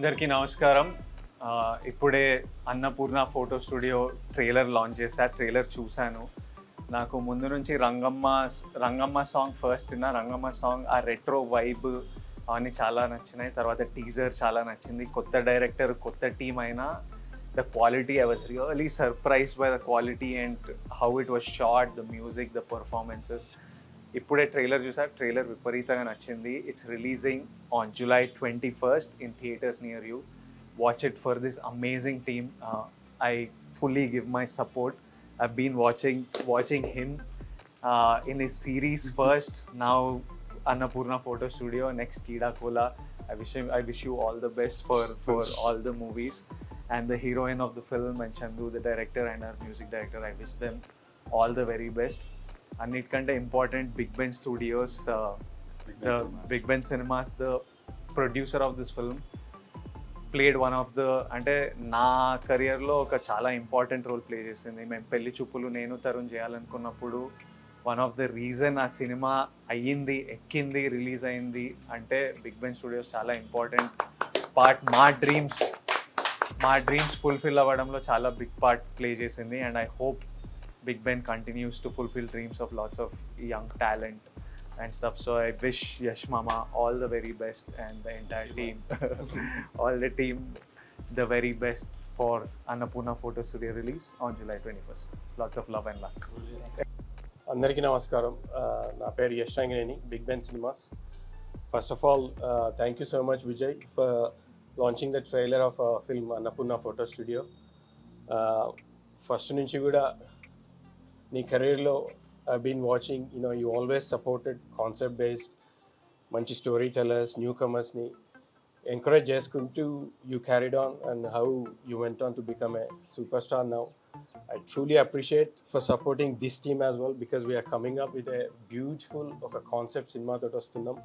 అందరికీ నమస్కారం ఆ, ఇప్పుడే Annapurna photo studio trailer launch చేశా ట్రైలర్ చూశాను నాకు ముందు నుంచి రంగమ్మ రంగమ్మ సాంగ్ ఫస్ట్ విన్నా రంగమ్మ సాంగ్ ఆ రెట్రో వైబ్ అవన్నీ చాలా నచ్చినాయి తర్వాత టీజర్ చాలా నచ్చింది కొత్త డైరెక్టర్ కొత్త టీం అయినా the quality I was really surprised by the quality and how it was shot the music the performances ఇప్పుడే ట్రైలర్ చూసా ట్రైలర్ విపరీతంగా నచ్చింది it's releasing on July twenty first in theatres near you watch it for this amazing team I fully give my support I been watching watching him in his series first now Annapurna Photo Studio, next Kida Kola. I wish him, I wish you all the best for for all the movies. And the heroine of the film and Chandu, the director and our music director, I wish them all the very best. అన్నిటికంటే important Big Ben Studios the Big Ben Cinemas the producer of this film played one of the అంటే నా కెరియర్లో ఒక చాలా important role play చేసింది మేము పెళ్లి చూపులు నేను తరుణ్ చేయాలనుకున్నప్పుడు వన్ ఆఫ్ ద రీజన్ ఆ సినిమా అయ్యింది ఎక్కింది రిలీజ్ అయింది అంటే బిగ్ బెన్ స్టూడియోస్ చాలా ఇంపార్టెంట్ పార్ట్ మా డ్రీమ్స్ మా డ్రీమ్స్ ఫుల్ఫిల్ అవ్వడంలో చాలా బిగ్ పార్ట్ ప్లే చేసింది and I hope Big Ben continues to fulfil dreams of lots of young talent and stuff. So I wish Yash Mama all the very best and the entire team, all the team, the very best for Annapurna Photo Studio release on July 21st. Lots of love and luck. అందరికీ నమస్కారం ఆ, నా పేరు Yash Rangineni Big Ben Cinemas first of all thank you so much Vijay for launching the trailer of film Annapurna photo studio first నుంచి కూడా నీ కెరీర్లో I been watching you know you always supported concept based మంచి స్టోరీ టెలర్స్ న్యూ కమర్స్ని encourage చేసుకుంటూ you carried on and how you went on to become a superstar now I truly appreciate for supporting this team as well because we are coming up with a beautiful ఒక concept సినిమాతో వస్తున్నాం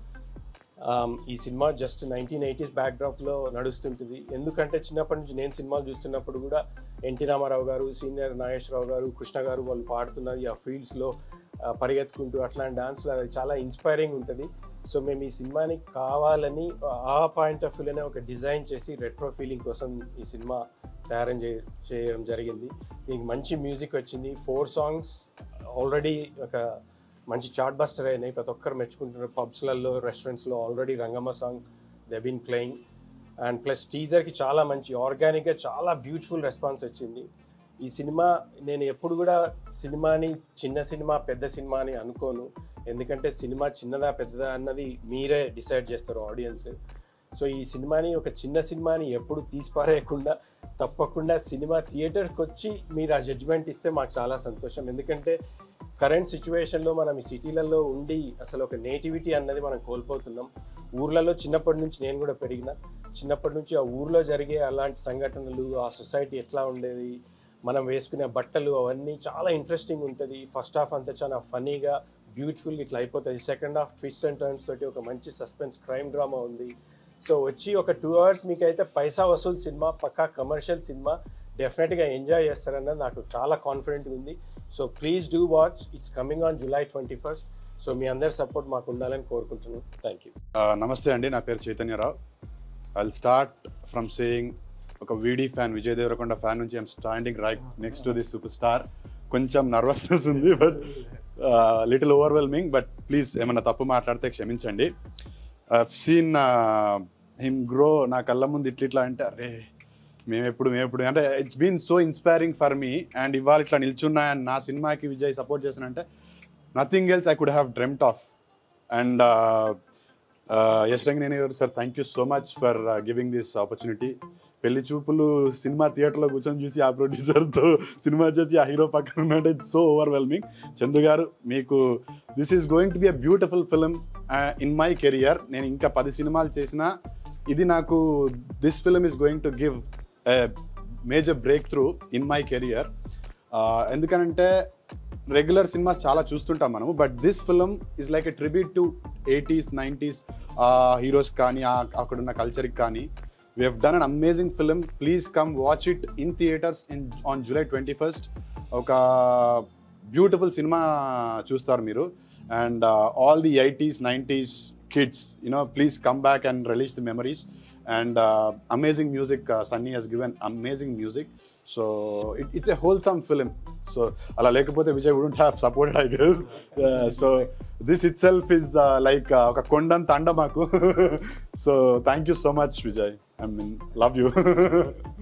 Um, ఈ సినిమా just nineteen eighties బ్యాక్డ్రాప్లో నడుస్తుంటుంది ఎందుకంటే చిన్నప్పటి నుంచి నేను సినిమాలు చూస్తున్నప్పుడు కూడా ఎన్టీ రామారావు గారు సీనియర్ నాగేశ్వరరావు గారు కృష్ణ గారు వాళ్ళు పాడుతున్నారు ఆ ఫీల్డ్స్లో పరిగెత్తుకుంటూ అట్లాంటి డాన్స్లో అది చాలా ఇన్స్పైరింగ్ ఉంటుంది సో మేము ఈ సినిమాని కావాలని ఆ పాయింట్ ఆఫ్ వ్యూలోనే ఒక డిజైన్ చేసి రెట్రో ఫీలింగ్ కోసం ఈ సినిమా తయారు చే- చేయడం జరిగింది దీనికి మంచి మ్యూజిక్ వచ్చింది ఫోర్ సాంగ్స్ ఆల్రెడీ ఒక మంచి చార్ట్ బస్టర్ అయినాయి ప్రతి ఒక్కరు మెచ్చుకుంటున్నారు పబ్స్లలో రెస్టారెంట్స్లో already Rangamma song they been playing and plus టీజర్కి చాలా మంచి ఆర్గానిక్గా చాలా బ్యూటిఫుల్ రెస్పాన్స్ వచ్చింది ఈ సినిమా నేను ఎప్పుడు కూడా సినిమాని చిన్న సినిమా పెద్ద సినిమా అని అనుకోను ఎందుకంటే సినిమా చిన్నదా పెద్దదా అన్నది మీరే డిసైడ్ చేస్తారు ఆడియన్స్ సో ఈ సినిమాని ఒక చిన్న సినిమాని ఎప్పుడు తీసిపారేయకుండా తప్పకుండా సినిమా థియేటర్కి వచ్చి మీరు ఆ జడ్జ్మెంట్ ఇస్తే మాకు చాలా సంతోషం ఎందుకంటే కరెంట్ సిచ్యువేషన్లో మనం ఈ సిటీలలో ఉండి అసలు ఒక నేటివిటీ అన్నది మనం కోల్పోతున్నాం ఊర్లలో చిన్నప్పటి నుంచి నేను కూడా పెరిగిన చిన్నప్పటి నుంచి ఆ ఊర్లో జరిగే అలాంటి సంఘటనలు ఆ సొసైటీ ఎట్లా ఉండేది మనం వేసుకునే బట్టలు అవన్నీ చాలా ఇంట్రెస్టింగ్ ఉంటుంది ఫస్ట్ హాఫ్ అంతా చాలా ఫనీగా బ్యూటిఫుల్ ఇట్లా అయిపోతుంది second half twist and turns తోటి ఒక మంచి సస్పెన్స్ క్రైమ్ డ్రామా ఉంది సో వచ్చి ఒక టూ అవర్స్ మీకైతే పైసా వసూలు సినిమా పక్కా కమర్షియల్ సినిమా డెఫినెట్గా ఎంజాయ్ చేస్తారన్నది నాకు చాలా కాన్ఫిడెంట్గా ఉంది so please do watch it's coming on July twenty first so మీ అందరి సపోర్ట్ మాకు ఉండాలని కోరుకుంటున్నాను థ్యాంక్ యూ ఆ, నమస్తే అండి నా పేరు Chaitanya Rao I start from saying ఒక VD fan Vijay Deverakonda fan నుంచి I'm standing right next to the superstar కొంచెం నర్వస్నెస్ ఉంది but little overwhelming but please ఏమైనా తప్పు మాట్లాడితే క్షమించండి సీన్ హిమ్ గ్రో నా కళ్ళ ముందు ఇట్లా ఇట్లా అంటే అరే మేము ఎప్పుడు మేము ఎప్పుడు అంటే it's been so inspiring for me and ఇవాళ ఇట్లా నిల్చున్నా అండ్ నా సినిమాకి విజయ్ సపోర్ట్ చేసినంటే nothing else I could have dreamt of and Yash Rangineni గారు sir thank you so much for giving this opportunity Pelli Choopulu cinema థియేటర్లో కూర్చొని చూసి ఆ ప్రొడ్యూసర్తో సినిమా చేసి ఆ హీరో పక్కన ఉన్నట్టు ఇట్స్ సో ఓవర్వెల్మింగ్ చందు గారు మీకు this is going to be a beautiful film in my career నేను ఇంకా పది సినిమాలు చేసినా ఇది నాకు this film is going to give major breakthrough in my career ఎందుకనంటే రెగ్యులర్ సినిమాస్ చాలా చూస్తుంటాం మనము but this film is like a tribute to eighties nineties heroes కానీ ఆ- అక్కడున్న కల్చర్కి కానీ we have done an amazing film please come watch it in theatres in on July twenty first ఒక బ్యూటిఫుల్ సినిమా చూస్తారు మీరు and all the eighties nineties kids you know please come back and release the memories and amazing music Sunny he's given amazing music so it it's a wholesome film so అలా లేకపోతే Vijay wouldn't have supported I guess so this itself is like ఒక కొండంత అండ మాకు so thank you so much Vijay I mean love you